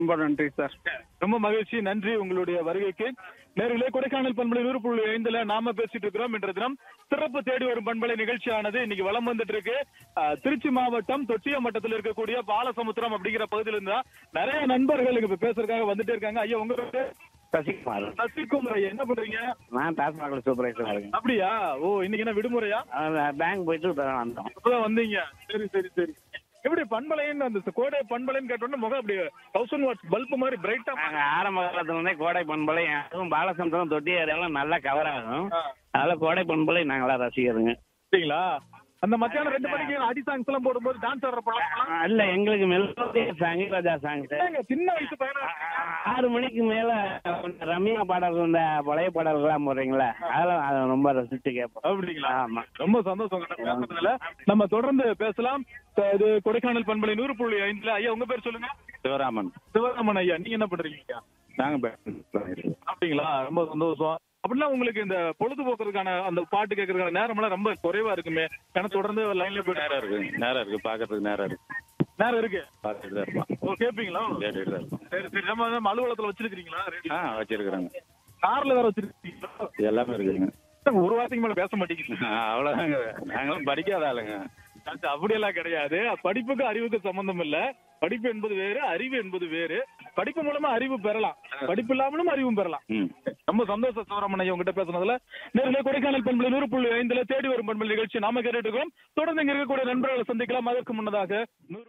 ரொம்ப நன்றி சார் ரொம்ப மகிழ்ச்சி நன்றி உங்களுடைய வருகைக்கு நேர்களே கொடைக்கானல் பண்பலை நூறு புள்ளி ஐந்துல நாம பேசிட்டு இருக்கிறோம் இன்ற தினம் சிறப்பு தேடி வரும் பண்பலை நிகழ்ச்சியானது இன்னைக்கு வலம் வந்துட்டு இருக்கு அஹ், திருச்சி மாவட்டம் தொட்டிய மட்டத்தில் இருக்கக்கூடிய பாலசமுத்திரம் அப்படிங்கிற பகுதியில இருந்தா நிறைய நண்பர்கள் இங்க இப்ப பேசுறதுக்காக வந்துட்டே இருக்காங்க ஐயா உங்க பேரு சசிகுமார் சசிகுமார் ஐயா என்ன பண்றீங்க நான் டாஸ்மாகில் சூப்பர்வைசராக இருக்கேன் அப்படியா ஓ இன்னைக்கு என்ன விடுமுறையா பேங்க் போயிட்டு இப்போ தான் வந்தோம் இப்பதான் வந்தீங்க சரி சரி சரி எப்படி பண்பலைன்னு அந்த கோடை பண்பலைன்னு கேட்டோன்னா முகம் அப்படி தௌசண்ட் வாட்ஸ் பல்ப் மாதிரி பிரைட்டா நாங்கள் ஆரம்ப காலத்துலேருந்தே கோடை பண்பலை அதுவும் பாலசமுத்திரம் தொட்டி ஏரியாலாம் நல்லா கவர் ஆகும் அதனால கோடை பண்பலை நாங்களாம் ரசிக்கிறோங்க சரிங்களா அந்த மத்தியானம் ரெண்டு மணிக்கு அடி சாங்ஸ் எல்லாம் போடும்போது டான்ஸ் ஆடுற பழக்கம் ஆ, இல்ல எங்களுக்கு மெலோடியா சாங் ராஜா சாங் என்னங்க, சின்ன வயசு பையனா ஆறு மணிக்கு மேல கொஞ்சம் ரம்யா பாடல்கள் இந்த பழைய பாடல்கள்லாம் போடுறீங்களா அதெல்லாம் அதை ரொம்ப ரசிச்சு கேட்போம் அப்படிங்களா ஆமா ரொம்ப சந்தோஷம் உங்ககிட்ட பேசுறதுல நம்ம தொடர்ந்து பேசலாம் த- இது கொடைக்கானல் பண்பலை நூறு புள்ளி ஐந்துல ஐயா உங்க பேர் சொல்லுங்க சிவராமன் சிவராமன் ஐயா நீங்க என்ன பண்றீங்க ஐயா? நாங்க அப்படிங்களா ரொம்ப சந்தோஷம் அப்படின்னா உங்களுக்கு இந்த பொழுதுபோக்குறதுக்கான அந்த பாட்டு கேட்கறதுக்கான நேரம் எல்லாம் ரொம்ப குறைவா இருக்குமே ஏன்னா தொடர்ந்து லைன்ல போயிட்டு நேரம் இருக்கு நேரம் இருக்கு பாக்குறதுக்கு நேரம் இருக்கு நேரம் இருக்கு பார்த்துட்டு தான் இருப்பான் ஓ கேப்பீங்களா கேட்டுட்டு தான் இருப்பான் சரி சரி நம்ம நம்ம அலுவலகத்துல வச்சிருக்கீங்களா ஆ வச்சிருக்கிறாங்க கார்ல வேற வச்சிருக்கீங்களா எல்லாமே இருக்குங்க ஒரு வார்த்தைக்கு மேல பேச மாட்டேங்குது ஆ, அவ்வளவுதாங்க நாங்களும் படிக்காத ஆளுங்க அது அப்படியெல்லாம் கிடையாது படிப்புக்கு அறிவுக்கு சம்பந்தம் இல்ல படிப்பு என்பது வேறு அறிவு என்பது வேறு படிப்பு மூலமா அறிவு பெறலாம் படிப்பு இல்லாமலும் அறிவும் பெறலாம் ம் ரொம்ப சந்தோஷம் சிவராமன் ஐயா உங்ககிட்ட பேசுனதுல நேரில் கொடைக்கானல் பண்பலை நூறு புள்ளி ஐந்துல தேடி வரும் பண்பலை நிகழ்ச்சி நாம கேட்டுட்டு இருக்கோம் தொடர்ந்து இங்க இருக்கக்கூடிய நண்பர்களை சந்திக்கலாம் அதற்கு முன்னதாக நூறு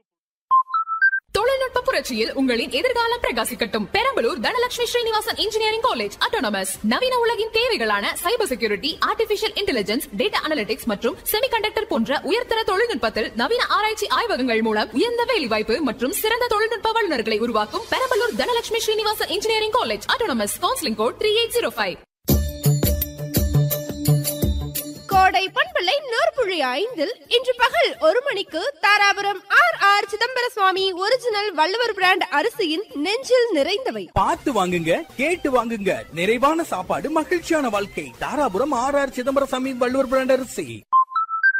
தொழில்நுட்ப புரட்சியில் உங்களின் எதிர்காலம் பிரகாசிக்கட்டும் Perambalur Dhanalakshmi Srinivasan engineering college autonomous நவீன உலகின் தேவைகளான cyber security artificial intelligence data analytics மற்றும் செமிகண்டக்டர் போன்ற உயர்தர தொழில்நுட்பத்தில் நவீன ஆராய்ச்சி ஆய்வகங்கள் மூலம் உயர்ந்த வேலைவாய்ப்பு மற்றும் சிறந்த தொழில்நுட்ப வல்லுநர்களை உருவாக்கும் Perambalur Dhanalakshmi Srinivasan engineering college autonomous counselling code three eight zero five Kodai பண்பலை நூற்புழி ஐந்தில் இன்று பகல் ஒரு மணிக்கு Dharapuram R R Chidambara Swami original Valluvar brand அரிசியின் நெஞ்சில் நிறைந்தவை பார்த்து வாங்குங்க கேட்டு வாங்குங்க நிறைவான சாப்பாடு மகிழ்ச்சியான வாழ்க்கை தாராபுரம் ஆர் ஆர் சிதம்பரம் சாமி வள்ளுவர் பிராண்ட் அரிசி